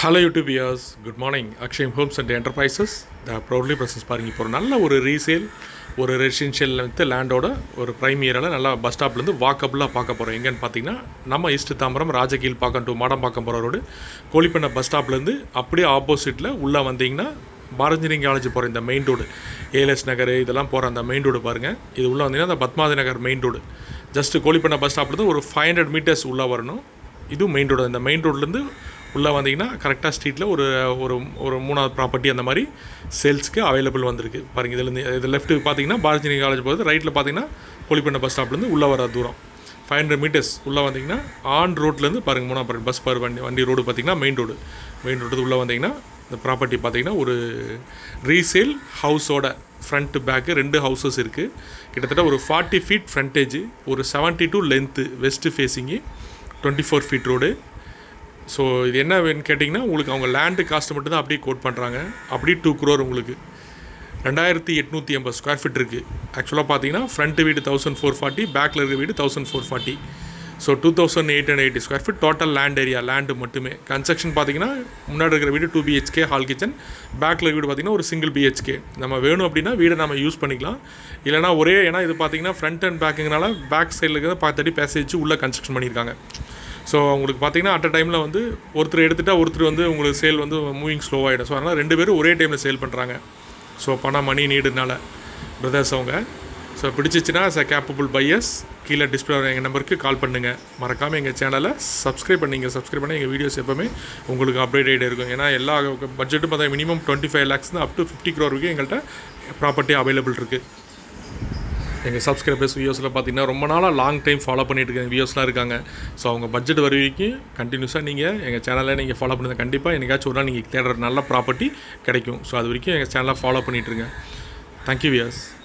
hello YouTube viewers good morning Akshayam homes and enterprises the proudly presents பாருங்க இப்போ ஒரு நல்ல ஒரு ரீசேல் ஒரு ரெசிடென்ஷியல் வந்து லேண்டோட ஒரு ப்ரைம் ஏரியாவில் நல்லா பஸ் ஸ்டாப்லேருந்து வாக்கபிளாக பார்க்க போகிறோம் எங்கன்னு பார்த்தீங்கன்னா நம்ம east Tambaram Rajakilpakkam to Madambakkam போகிற ரோடு கோழிப்பண்ணை பஸ் ஸ்டாப்லேருந்து அப்படியே ஆப்போசிட்டில் உள்ளே வந்தீங்கன்னா பாரஞ்சினிங் காலேஜ் போகிற இந்த மெயின் ரோடு ஏஎல்எஸ் நகர் இதெல்லாம் போகிற அந்த மெயின் ரோடு பாருங்கள் இது உள்ளே வந்தீங்கன்னா அந்த Padmavathi Nagar main road just Kozhippannai bus ஸ்டாப்லேருந்து ஒரு ஃபைவ் ஹண்ட்ரட் மீட்டர்ஸ் உள்ளே வரணும் இதுவும் மெயின் ரோடு இந்த மெயின் ரோட்லேருந்து உள்ளே வந்தீங்கன்னா கரெக்டாக ஸ்ட்ரீட்டில் ஒரு ஒரு ஒரு மூணாவது ப்ராப்பர்ட்டி அந்த மாதிரி சேல்ஸ்க்கு அவைலபிள் வந்திருக்கு பாருங்கள் இதுலேருந்து இது லெஃப்ட்டு பார்த்தீங்கன்னா பாரதினி காலேஜ் போகுது ரைட்டில் பார்த்தீங்கன்னா கோழிப்பண்ணை பஸ் ஸ்டாப்லேருந்து உள்ளே வர தூரம் ஃபைவ் ஹண்ட்ரட் மீட்டர்ஸ் உள்ளே வந்தீங்கன்னா ஆன் ரோட்லேருந்து பாருங்கள் மூணாவது பஸ் பர் வண்டி வண்டி ரோடு பார்த்தீங்கன்னா மெயின் ரோடு மெயின் ரோடு உள்ளே வந்தீங்கன்னா இந்த ப்ராப்பர்ட்டி பார்த்தீங்கன்னா ஒரு ரீசேல் ஹவுஸோட ஃப்ரண்ட் பேக்கு ரெண்டு ஹவுசஸ் இருக்குது கிட்டத்தட்ட ஒரு ஃபார்ட்டி ஃபீட் ஃப்ரண்டேஜ் ஒரு seventy two length west facing twenty four feet road so இது என்ன வேணும்னு கேட்டிங்கன்னா உங்களுக்கு அவங்க லேண்டு காஸ்ட் மட்டும் தான் அப்படியே கோட் பண்ணுறாங்க அப்படியே டூ குரோர் உங்களுக்கு ரெண்டாயிரத்தி எட்நூற்றி ஐம்பது ஸ்கொயர் ஃபீட் இருக்குது ஆக்சுவலாக பார்த்தீங்கன்னா ஃப்ரண்ட் வீடு தௌசண்ட் ஃபோர் ஃபார்ட்டி பேக்கில் இருக்கிற வீடு thousand four forty so two thousand eight hundred eighty square feet total land area land மட்டுமே கன்ஸ்ட்ரக்ஷன் பார்த்தீங்கன்னா முன்னாடி இருக்கிற வீடு டூ பிஹெச்கே ஹால் கிச்சன் பேக்கில் வீடு பார்த்தீங்கன்னா ஒரு சிங்கிள் பிஹெச்கே நம்ம வேணும் அப்படின்னா வீடை நம்ம யூஸ் பண்ணிக்கலாம் இல்லைனா ஒரே ஏன்னா இது பார்த்தீங்கன்னா ஃப்ரண்ட் அண்ட் பேக்குங்கனால பேக் சைடில் இருக்கிறத பார்த்துட்டு பேசேஜ் உள்ளே கன்ஸ்ட்ரக்ஷன் பண்ணியிருக்காங்க ஸோ உங்களுக்கு பார்த்தீங்கன்னா அட் அ டைமில் வந்து ஒருத்தர் எடுத்துட்டா ஒருத்தர் வந்து உங்களுக்கு சேல் வந்து மூவிங் ஸ்லோவாகிடும் ஸோ அதனால் ரெண்டு பேரும் ஒரே டைமில் சேல் பண்ணுறாங்க ஸோ பணம் மணி நீடுனால பிரதர்ஸ் அவங்க ஸோ பிடிச்சிச்சின்னா ச கேப்பபிள் பையர்ஸ் கீழே டிஸ்பிளே எங்கள் நம்பருக்கு கால் பண்ணுங்கள் மறக்காமல் எங்கள் சேனலை சப்ஸ்கிரைப் பண்ணிங்க சப்ஸ்கிரைப் பண்ணி எங்கள் வீடியோஸ் எப்போவுமே உங்களுக்கு அப்டேட் ஆகிட்டே இருக்கும் ஏன்னா எல்லா பட்ஜெட்டும் பார்த்தா மினிமம் டுவெண்ட்டி ஃபைவ் லேக்ஸ் தான் அப் டு ஃபிஃப்டி க்ரோர் வரைக்கும் எங்கள்கிட்ட ப்ராப்பர்ட்டி அவைலபிள் இருக்குது எங்கள் சப்ஸ்கிரைபர்ஸ் வியூஸில் பார்த்தீங்கன்னா ரொம்ப நாளாக லாங் டைம் ஃபாலோ பண்ணிட்டு இருக்க வியூஸ்லாம் இருக்காங்க ஸோ அவங்க பட்ஜெட் வர வரைக்கும் கண்டினியூஸாக நீங்கள் எங்கள் சேனலை நீங்கள் ஃபாலோ பண்ணுங்கள் கண்டிப்பாக என்னைக்காச்சும் ஒரு நாள் நீங்கள் தேடுற நல்ல ப்ராப்பர்ட்டி கிடைக்கும் ஸோ அது வரைக்கும் எங்கள் சேனலை ஃபாலோ பண்ணிகிட்ருங்க தேங்க்யூ வியர்ஸ்